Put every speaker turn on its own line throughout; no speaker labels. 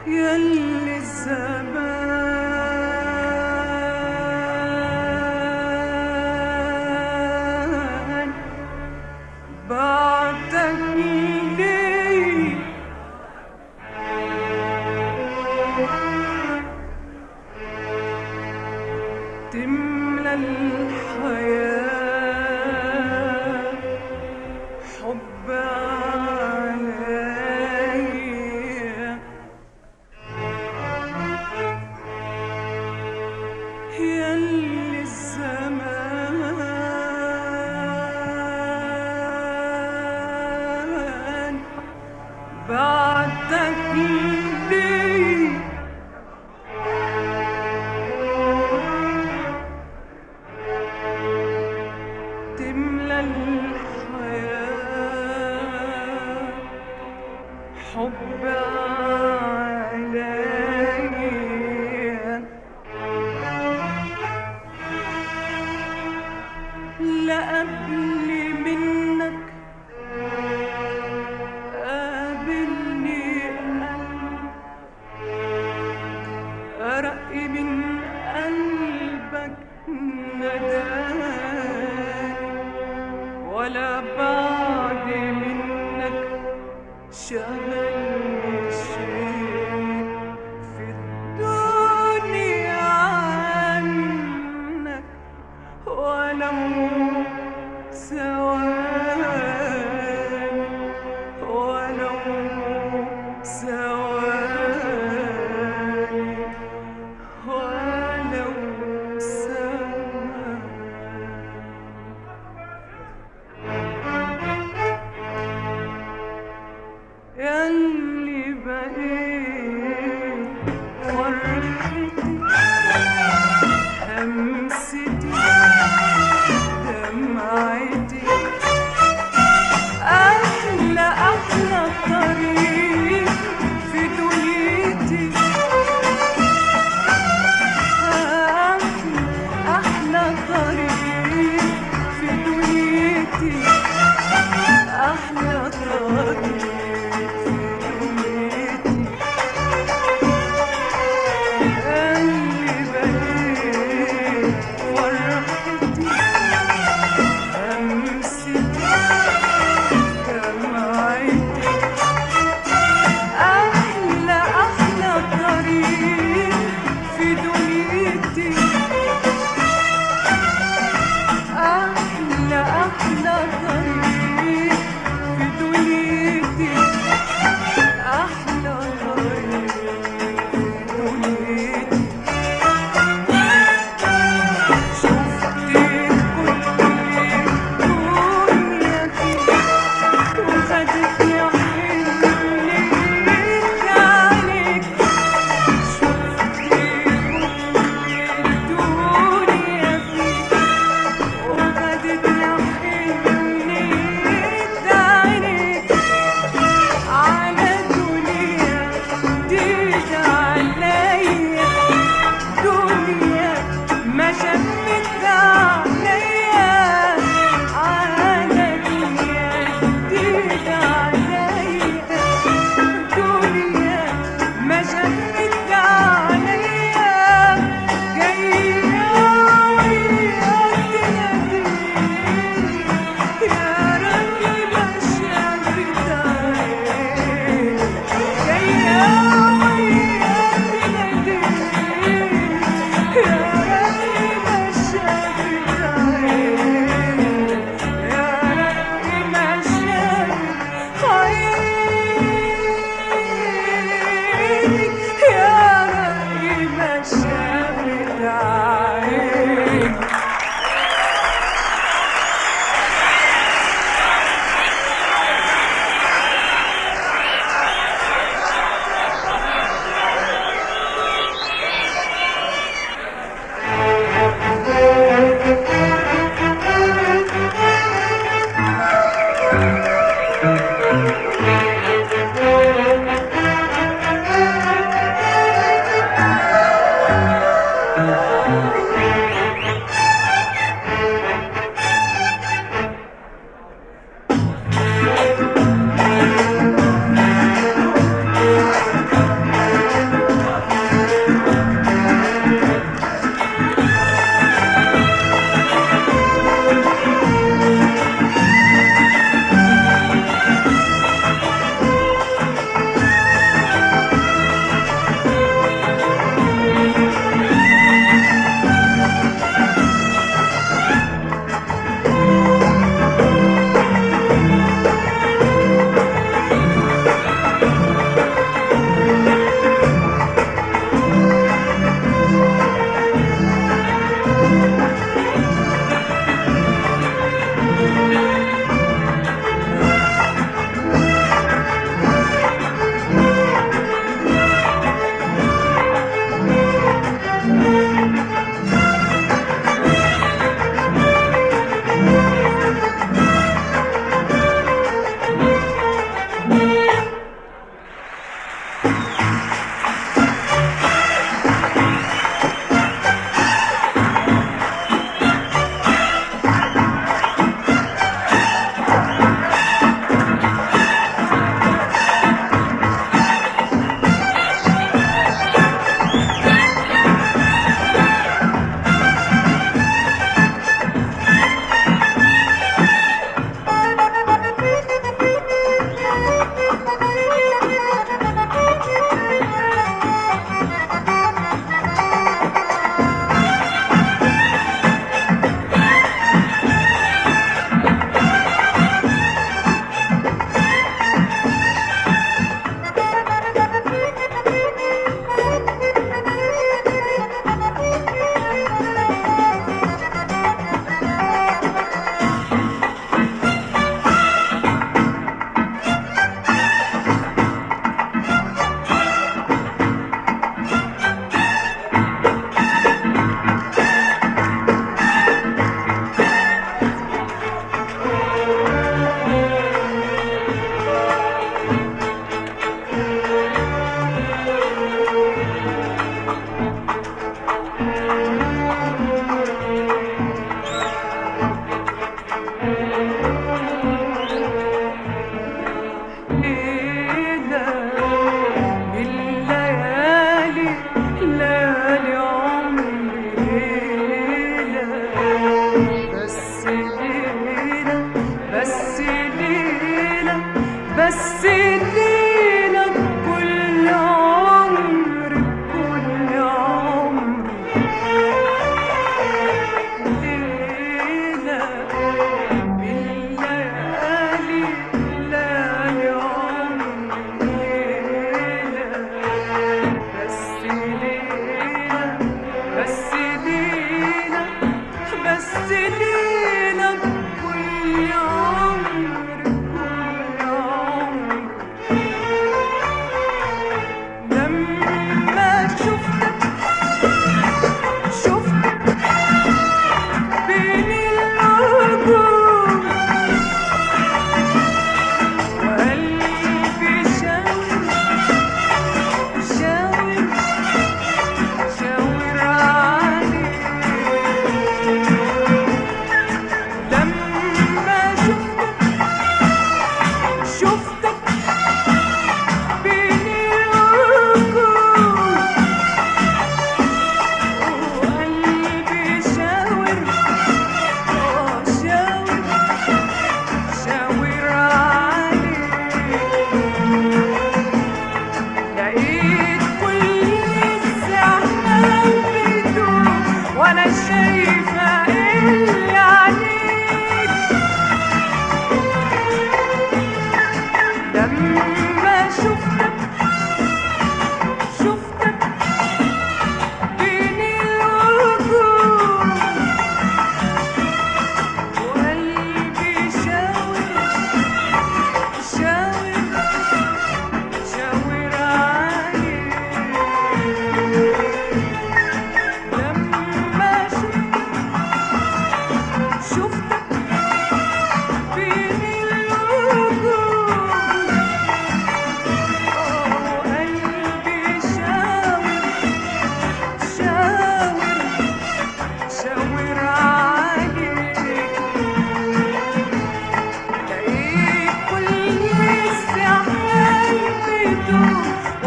يلي الزمان بعدك ليه تملى الحياة حب عليا يلي الزمان بعدك ليه تملى الحياة حب عليا لا قبل منك قابلني قلب أرق من قلبك نداني ولا بعد منك شغلني شيء في الدنيا عنك ولو ثواني ولو ثواني ولو ثواني يلي بقيت فرحتي همستي دمعتي أحلى أحلى طريق في دنيتي أحلى أحلى طريق في دنيتي أحلى طريق في دنيتي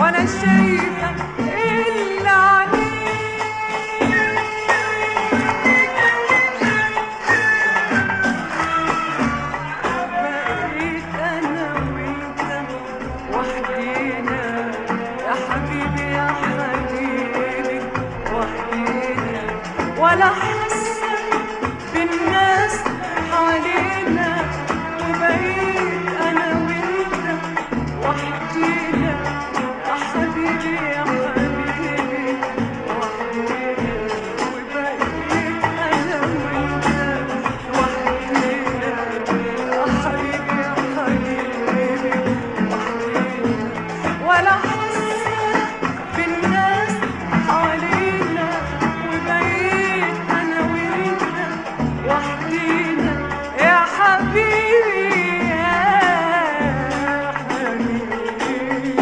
وانا شايفه اللي عليك بقيت انا وانت وحدينا يا حبيبي يا حبيبي وحدينا ولا حاسه بالناس حوالينا وبقيت انا وانت وحدينا يا حبيبي يا حبيبي وحدينا وبقيت انا وانت وحدينا يا حبيبي يا حبيبي وحدينا ولا حاسه بالناس حوالينا وبقيت انا وانت وحدينا يا حبيبي يا حبيبي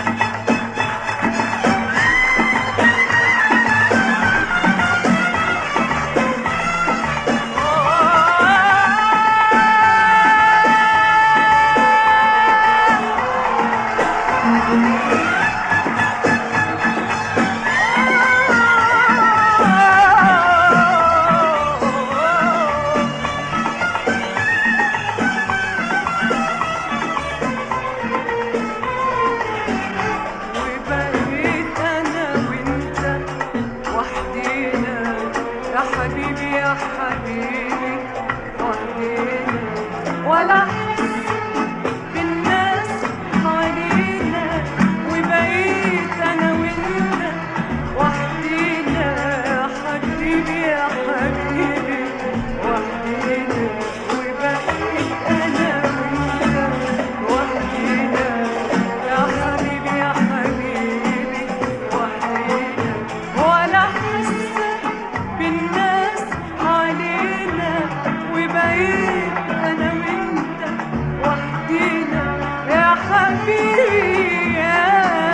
وبقيت انا وانت وحدينا يا حبيبي يا حبيبي وحدينا ولا حس بالناس حوالينا وبقيت انا وانت وحدينا يا حبيبي يا حبيبي وحدينا وبقيت انا وانت وحدينا يا حبيبي يا حبيبي وحدينا ولا حاسه بالناس علينا وبقيت انا وانت وحدينا يا حبيبي يا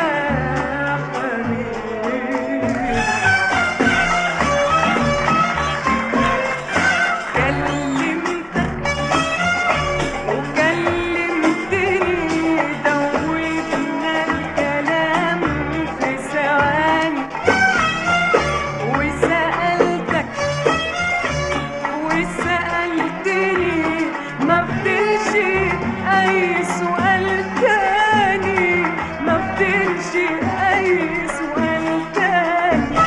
حبيبي كلمتك وكلمتني دوبنا الكلام في ثواني وسألتك وسألتني ما فضلش أي سؤال تاني ما فضلش أي سؤال تاني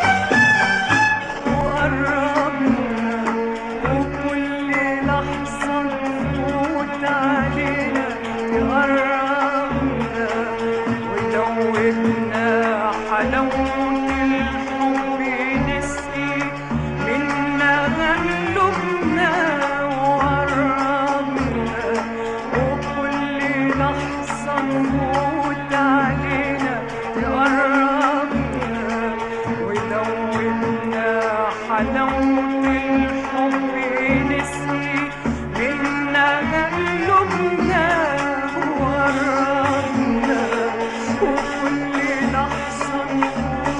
وقربنا وكل لحظة نفوت علينا تقربنا ودوبنا حلاوة الحب نسقي منا غلبنا وقربنا وكل لحظة نفوت علينا تقربنا ودوبنا حلاوة الحب نسقي منا غلبنا وقربنا وكل لحظة نفوت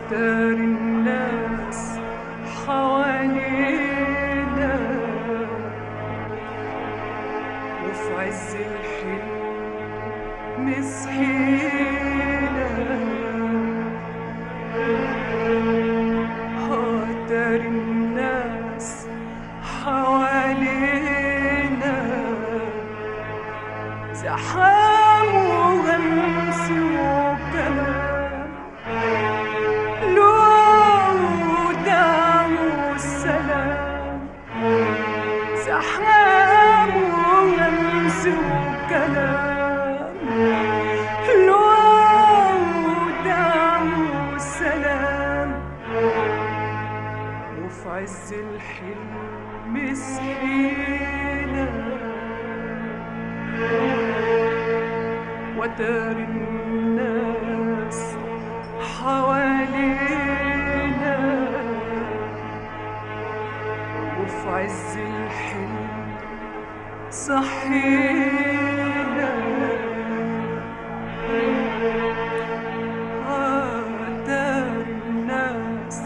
وتاري الناس حوالينا وفي عز الحلم مسحينا وتاري الناس حوالينا زحام وغمس وكلام الوداع والسلام زحام وغمس وكلام الوداع والسلام وفي عز الحلم مسكينه وتاري الناس حوالينا وفي عز الحلم صحينا وتاري الناس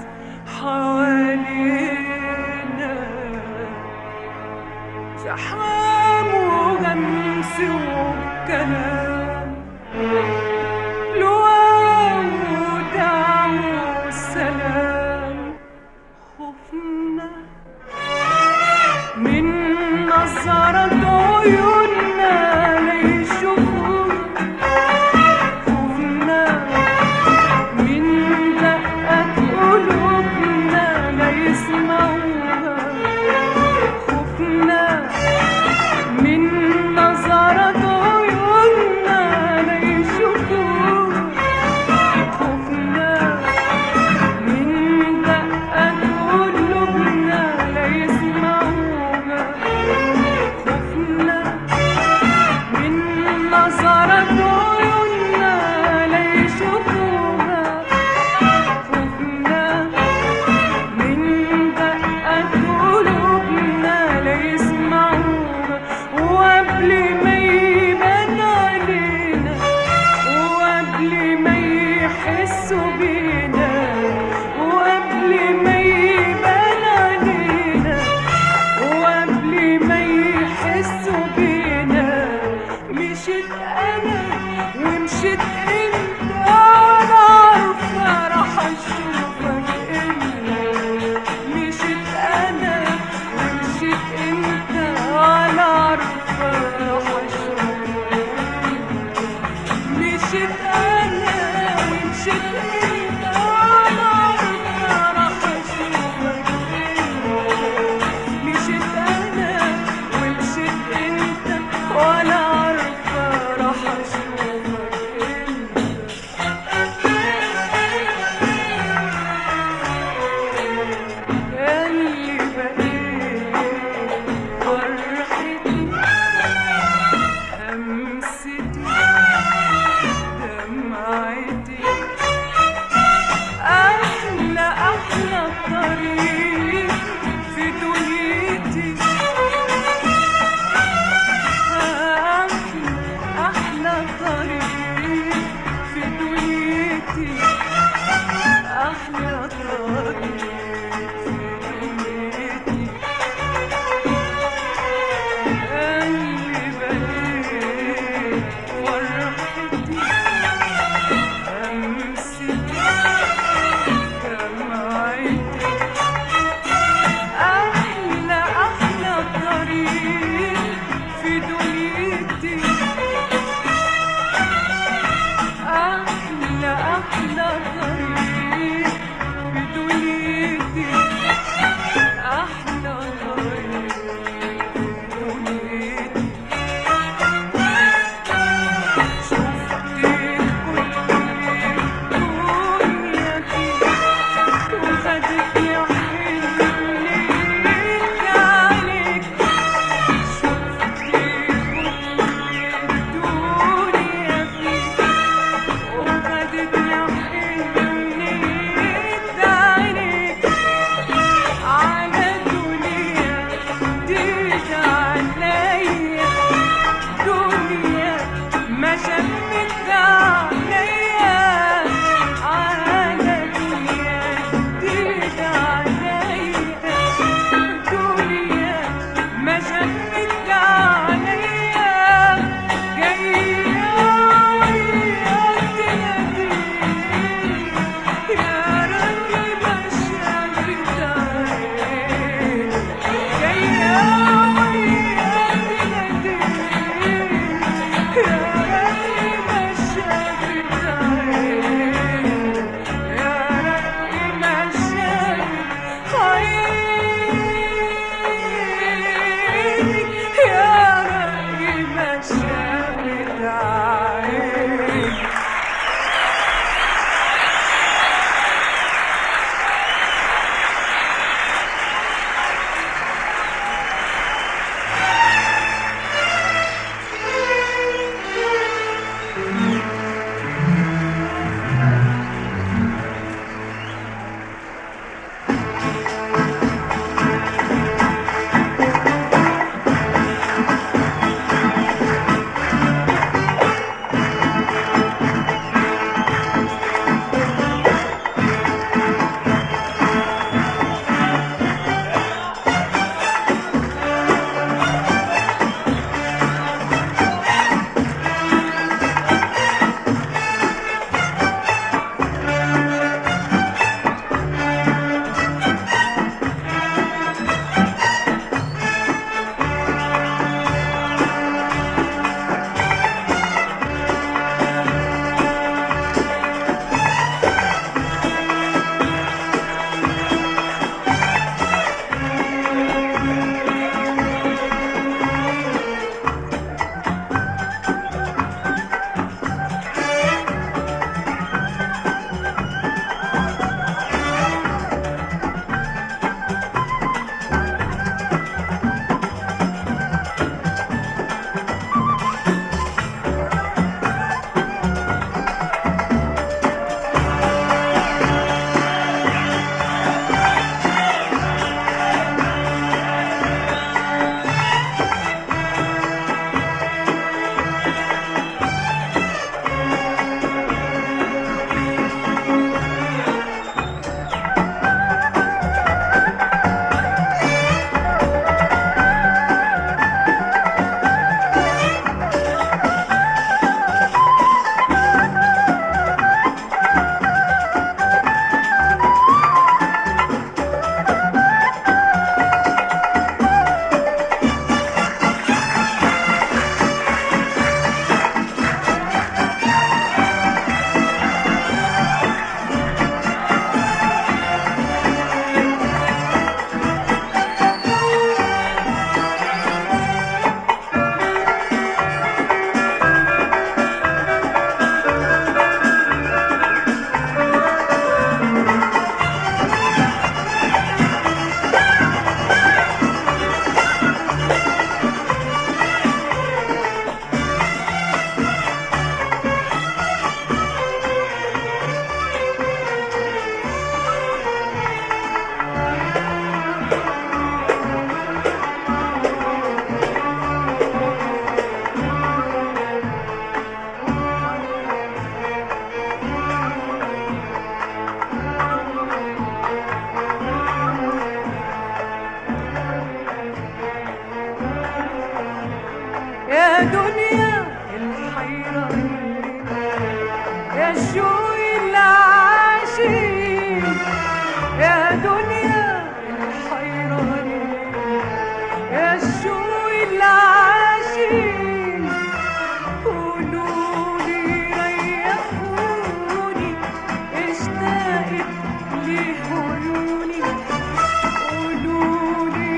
حوالينا زحام وغمس وكلام الوداع والسلام خوفنا من نظرة عيوننا ليشوفونا خوفنا من دقة قلوبنا ليسمعوها خوفنا من نظرة عيوننا ليشوفوها خوفنا من دقة قلوبنا ليسمعوها خوفنا من نظرة عيوننا ليشوفوها خوفنا من دقة قلوبنا ليسمعوها وقبل ما يبان علينا وقبل ما يحسوا بينا وقبل ما يبان علينا وقبل ما يحسوا بينا مشيت انا ومشيت انت انا عارفه راح اشوفك انت مشيت انا ومشيت انت انا عارفه راح اشوفك مشيت انا ومشيت انت انا عارفه راح اشوفك مشيت انا ومشيت انت وانا عارفه راح اشوفك انت اللي بقيت فرحتي همستي دمعتي أحلى أحلى طريق في دنيتي أحلى أحلى طريق في دنيتي أحلى طريق في دنيتي اللي بقيت فرحتي أمسي دمعتي أحلى أحلى طريق في دنيتي أحلى أحلى طريق في دنيتي أحلى طريق في دنيتي شفت كل الدنيا فيك وخدتني حنيت عليك شفت كل الدنيا فيك وخدتني حنيت عليك على دنيا جديدة عليا دنيا ما شمت عليا على دنيا يا شوق العاشقين يا دنيا الحيراني يا شوق العاشقين قولولي ريحوني اشتقت لعيوني قولولي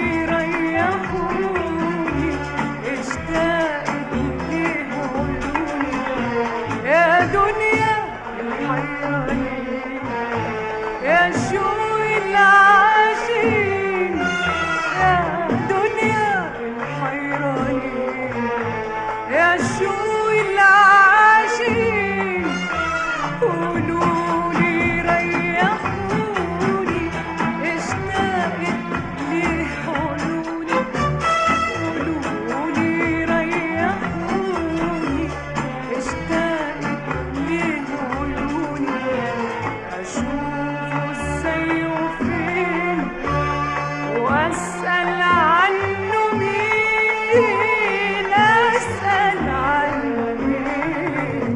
ريحوني اشتقت لعيوني يا دنيا الحيراني يا شوق العاشقين يا دنيا الحيراني يا شوق العاشقين قولولي ريحوني اشتقت لعيوني قولولي ريحوني اشتقت لعيوني اشوف السيف فين واسال عنه مين اسال عنه مين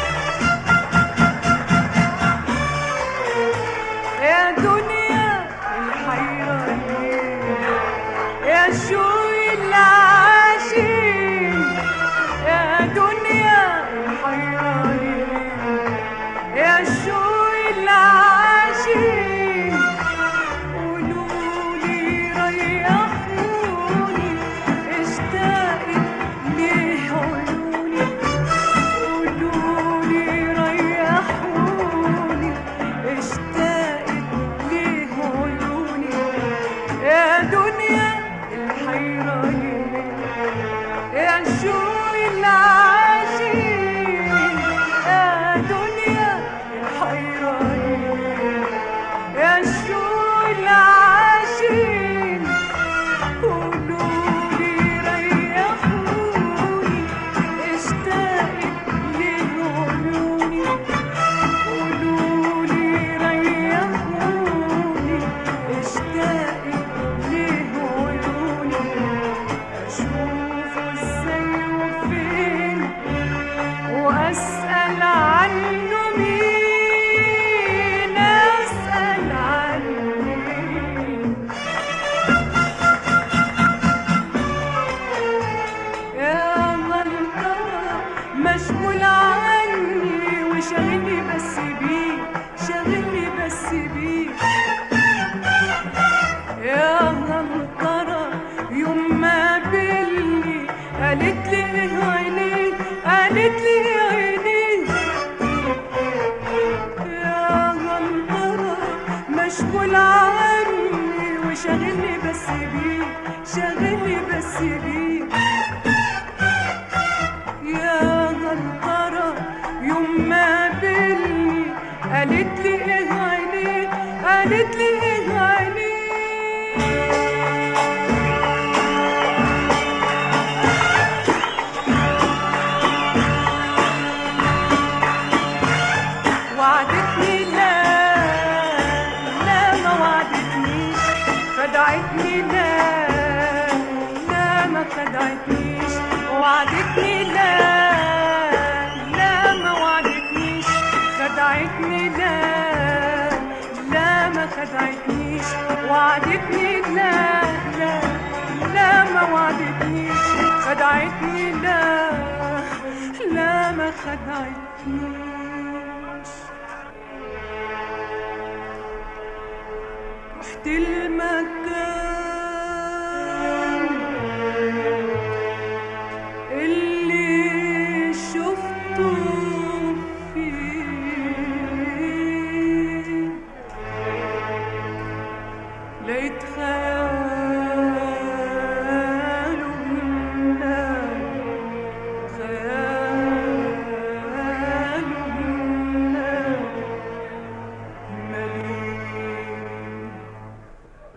يا دنيا الحيراني يا شوق العاشقين يا دنيا الحيراني يا شوق العاشقين قولولي ريحوني اشتقت لعيوني قولولي ريحوني اشتقت لعيوني يا دنيا الحيراني يا شوق العاشقين يا دنيا الحيراني يا شوق العاشقين قولولي ريحوني اشتقت لعيوني قولولي ريحوني اشتقت لعيوني اشوف السيف فين واسال عنه مين اسال عنه مين يا منطقة مشغول عني وشاغلني بس بيه شاغلني بس بيه يا منطرة يوم ما قابلني قالت لي ايه عينيك قالت لي ايه عينيك يا منطرة مشغول عني وشاغلني بس بيه شاغلني بس بيه يا غنطرة يوم ما قابلني قالت لي ايه عينيك قالت لي ايه عينيك وعدتني لا لا ما وعدتنيش خدعتني لا لا ما خدعتنيش وعدتني لا لا ما وعدتنيش خدعتني لا لا ما خدعتنيش وعدتني لا لا لا ما وعدتنيش خدعتني لا لا ما خدعتنيش رحت المكان اللي شفته فيه لقيت خياله منام خياله منام مليء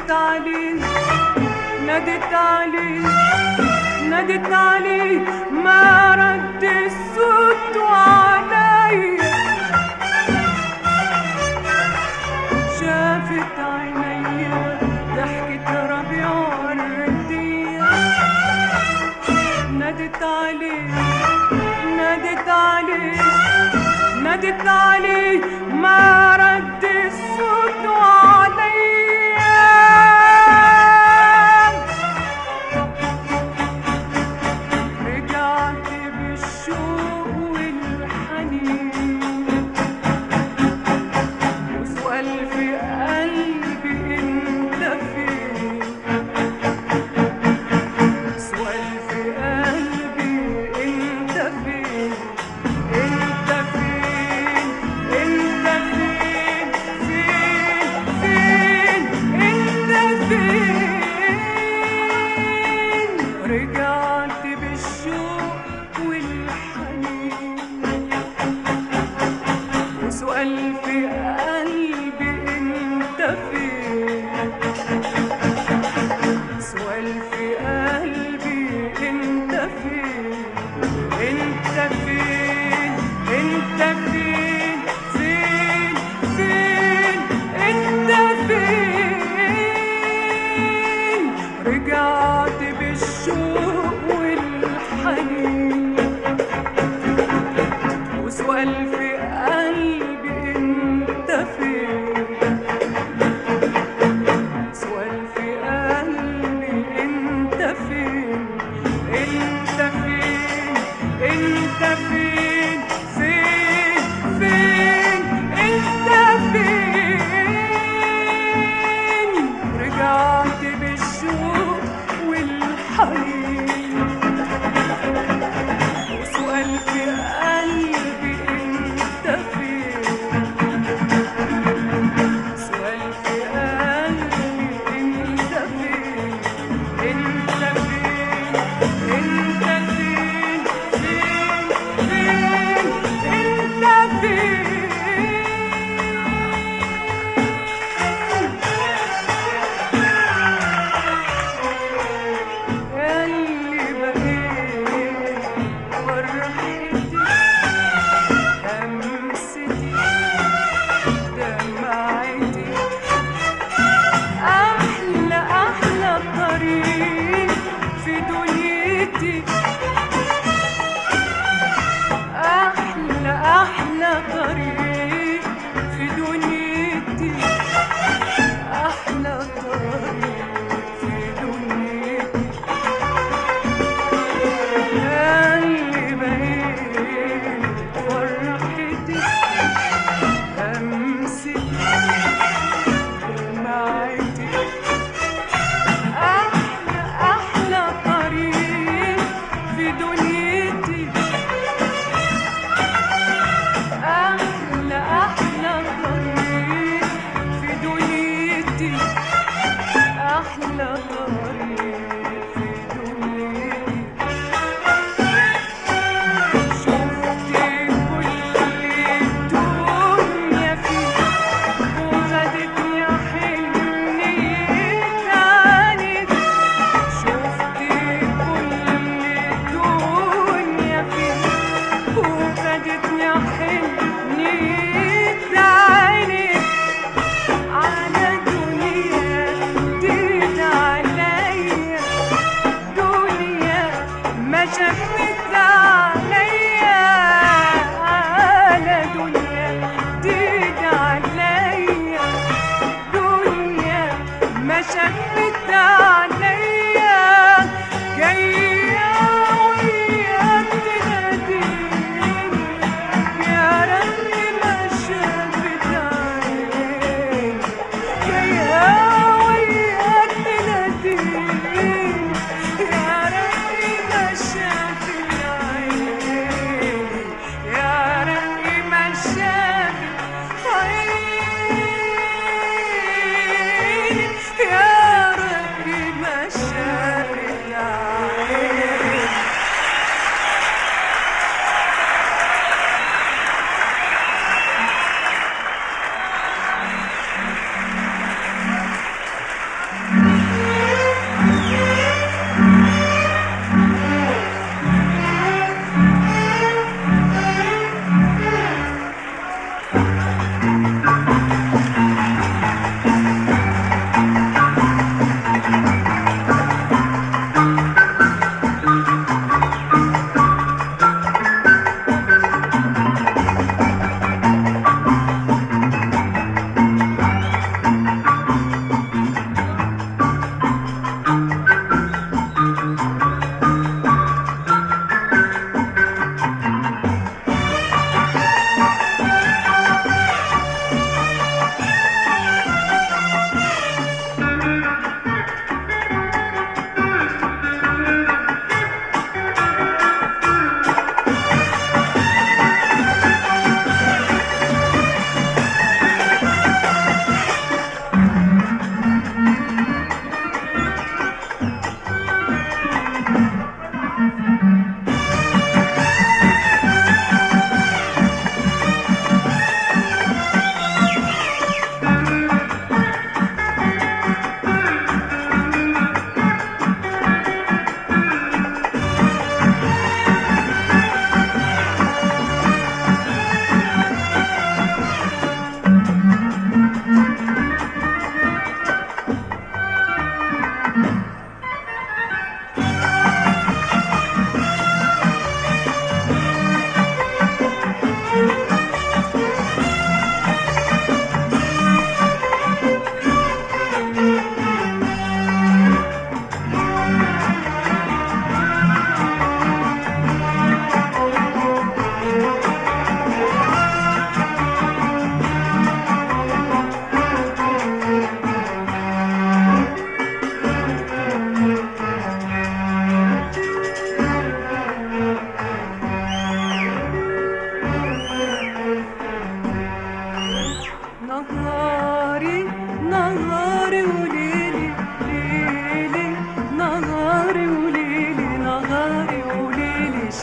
نادت عليه نادت عليه نادت عليه ما رد الصوت عليا شافت عينيا ضحكة ربيع وردية نادت عليه نادت عليه نادت عليه ما رد الصوت عليا رجعت بالشوق والحنين وسؤال في قلبي انت فين سؤال في قلبي انت فين انت فين انت فين فين فين انت فين رجعت بالشوق والحنين وسؤال في قلبي انت فين سؤال في قلبي انت فين انت فين انت فين فين فين انت فين رجعت بالشوق والحنين وسؤال في قلبي انت فين سؤال في قلبي انت فين انت فين انت فين فين فين انت فين رجعت بالشوق والحنين وسؤال في قلبي انت فين سؤال في قلبي انت فين انت فين انت فين فين فين انت فين اللي بقيت فرحتي همستي دمعتي أحلى أحلى طريق في دنيتي أحلى أحلى طريق في دنيتي أحلى طريق في دنيتي اللي بقيت فرحتي همستي دمعتي أحلى أحلى طريق في دنيتي أحلى أحلى طريق في دنيتي أحلى طريق في دنيتي شفت كل الدنيا فيك وخدتني حنية عنك شفت كل الدنيا فيك وخدتني حنية عنك على دنيا جديدة عليا دنيا ما شافت عليا على دنيا جديدة عليا دنيا ما شافت عليا جاية وياك تناديني يا ربي ما شافت عليا جاية وياك تناديني يا ربي ما شافت عليا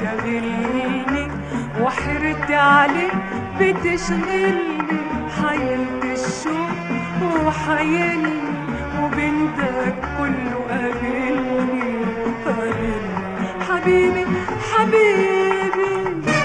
شاغلني وحرت عليه بتشغلني حيلت الشوق وحيلني وبنتك كله قابلني قابلني حبيبي حبيبي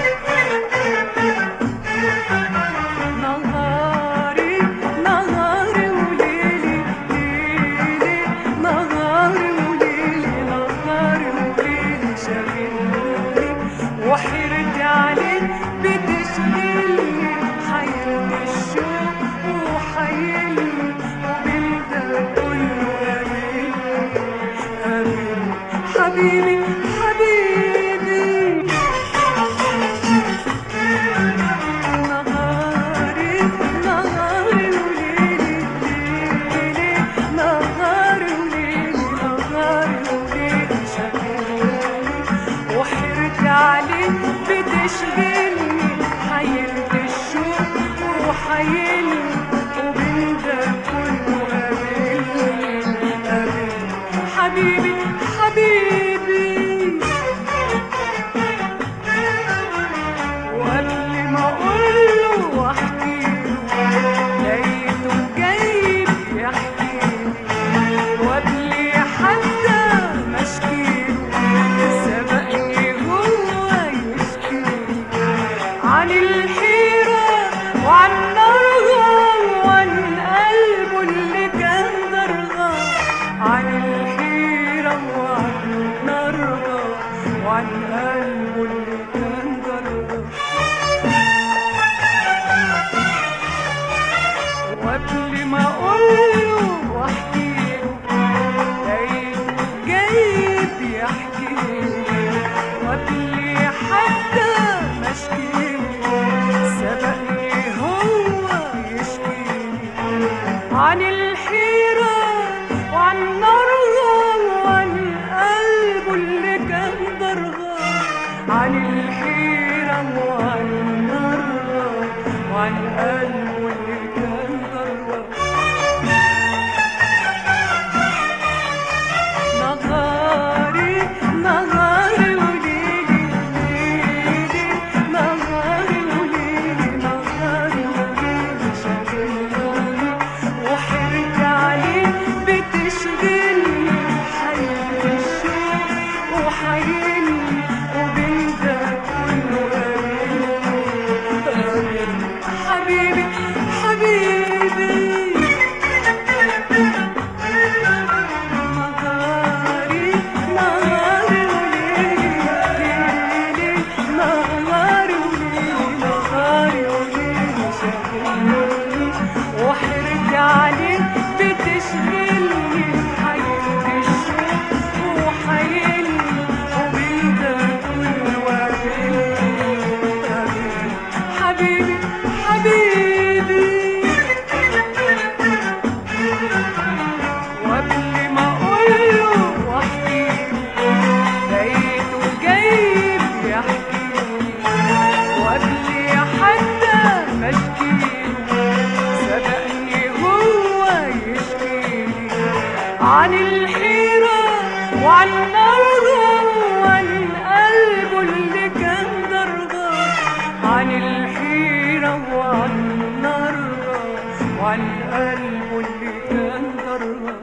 نهاري نهاري وليلي ليلي نهاري وليلي نهاري وليلي شاغلني وحيرتي عليك بتشغلني حيرت الشوق وحيلني وبنتك كله قابلني قابلني حبيبي حبيبي نهاري نهاري وليلي ليلي نهاري وليلي نهاري وليلي شاغلني وحيرتي عليك بتشغلني حيلت الشوق وحيلني وبنتك كله قابلني قابلني حبيبي حبيبي وقبل ما اقوله واحكيله لقيته جايب يحكيلي وقبل حتى ما اشكيله سبقني هو يشكيلي عن الحيرة وعن نرغم وعن قلبه اللي كان درغم عن الحيرة وعن نرغم وعن قلبه اللي كان درغم وقبل ما اقوله واحكيله لقيته جايب يحكيلي وقبل حتى ما اشكيله سبقني هو يشكيلي عن الحيرة وعن نرغم وعن قلبه اللي كان درغم عن الحيرة وعن نرغم وعن قلبه اللي كان درغم نهاري نهاري وليلي ليلي نهاري وليلي نهاري وليلي شاغلني وحيرتي عليه بتشغلني حيلت الشوق وحيلني وبنتك كله قابلني قابلني حبيبي حبيبي نهاري نهاري وليلي ليلي نهاري وليلي نهاري وليلي شاغلني وحيرتي عليك بتشغلني حيلت الشوق وحيلني وبنتك كله قابلني قابلني حبيبي حبيبي وقبل ما اقوله واحكيله لقيته جايب يحكيلي وقبل حتى ما اشكيله سبقني هو يشكيلي عن الحيرة وعن نرغم وعن قلبه اللي كان درغم عن الحيرة وعن نرغم وعن قلبه اللي كان درغم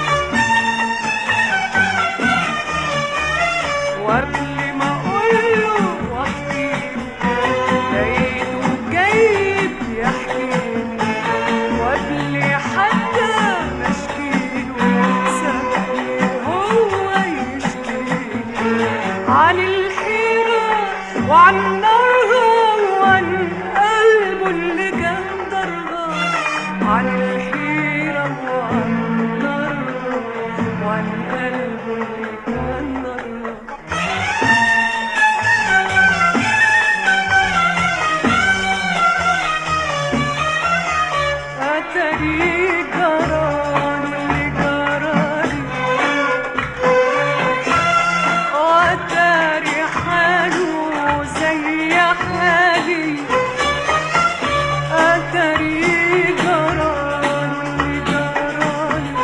وقبل ما اقوله واحكيله لقيته جايب يحكيلي وقبل حتى ما اشكيله سبقني هو يشكيلي عن الحيرة وعن نرغم وعن قلبه اللي كان درغم عن الحيرة وعن نرغم وعن قلبه اللي كان درغم أتري جران اللي جرالي وأتري حاله زي حالي أتري جران اللي جرالي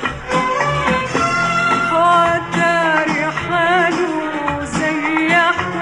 وأتري حاله زي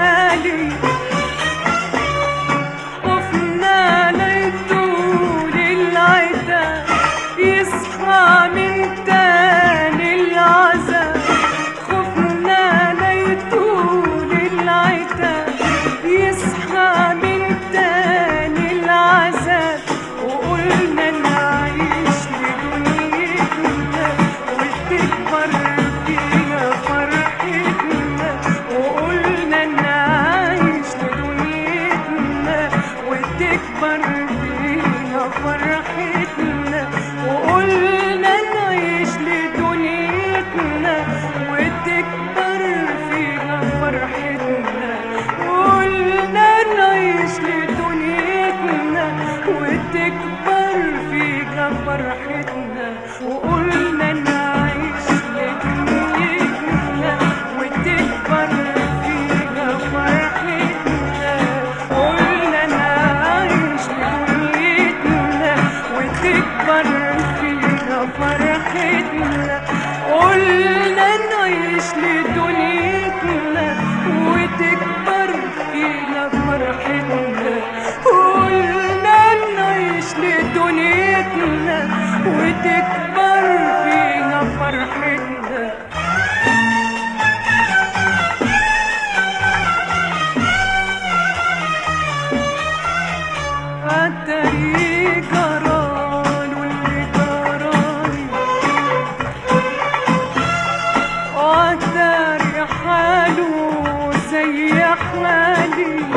حالي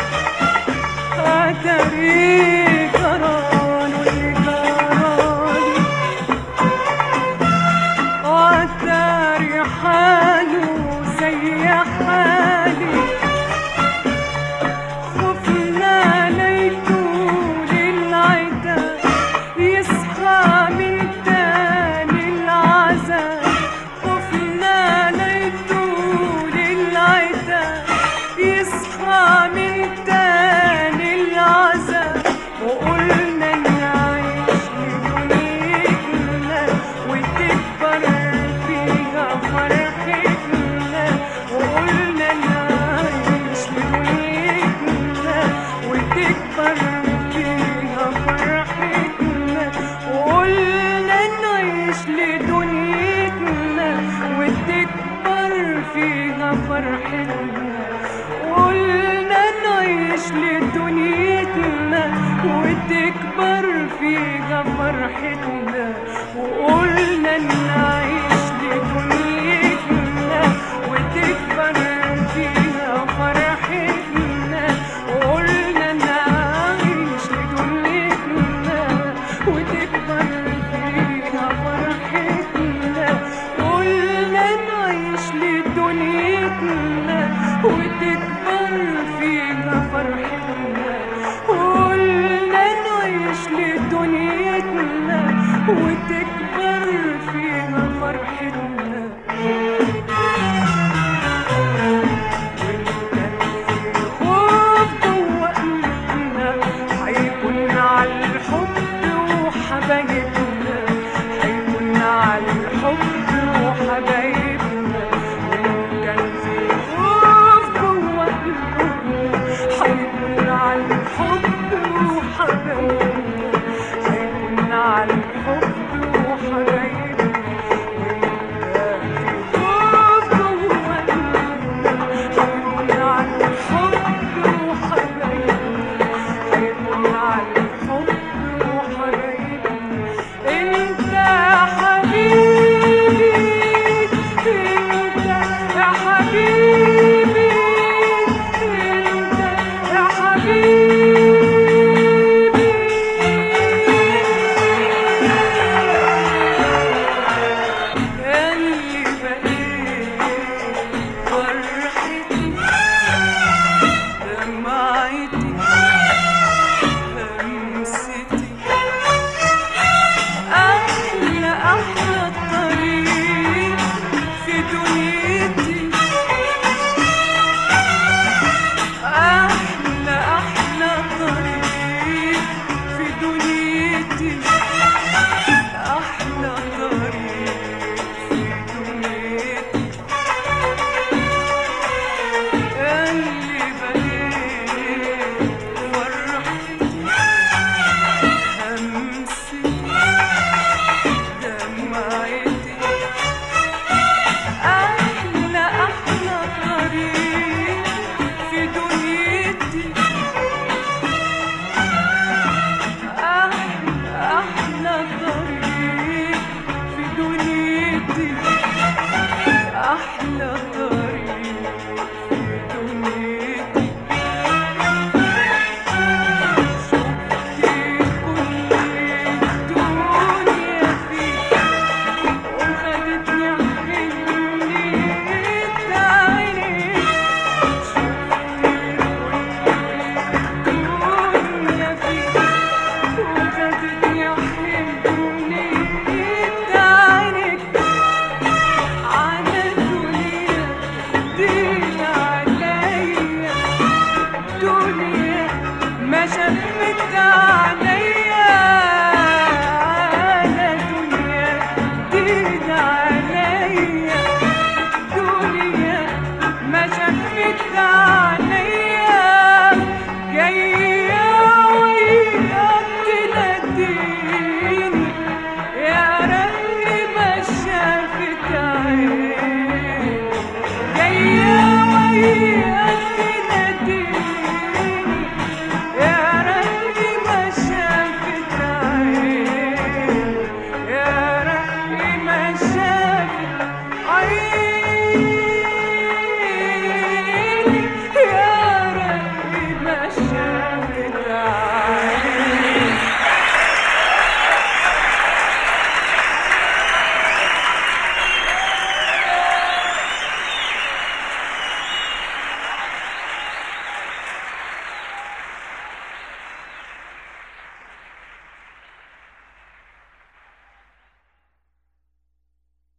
اتاري جران واللي جرالي اتاري حاله زي حالي خفنا ليطول العتاب يصحى من تاني العذاب خفنا ليطول العتاب يصحى من تاني العذاب وقلنا نعيش لدنيتنا وتكبر فيها فرحتنا وقلنا نعيش لدنيتنا وتكبر فيها فرحتنا وقلنا نعيش لدنيتنا وتكبر فيها فرحتنا قلنا نعيش لدنيتنا وتكبر فيها فرحتنا وقلنا نعيش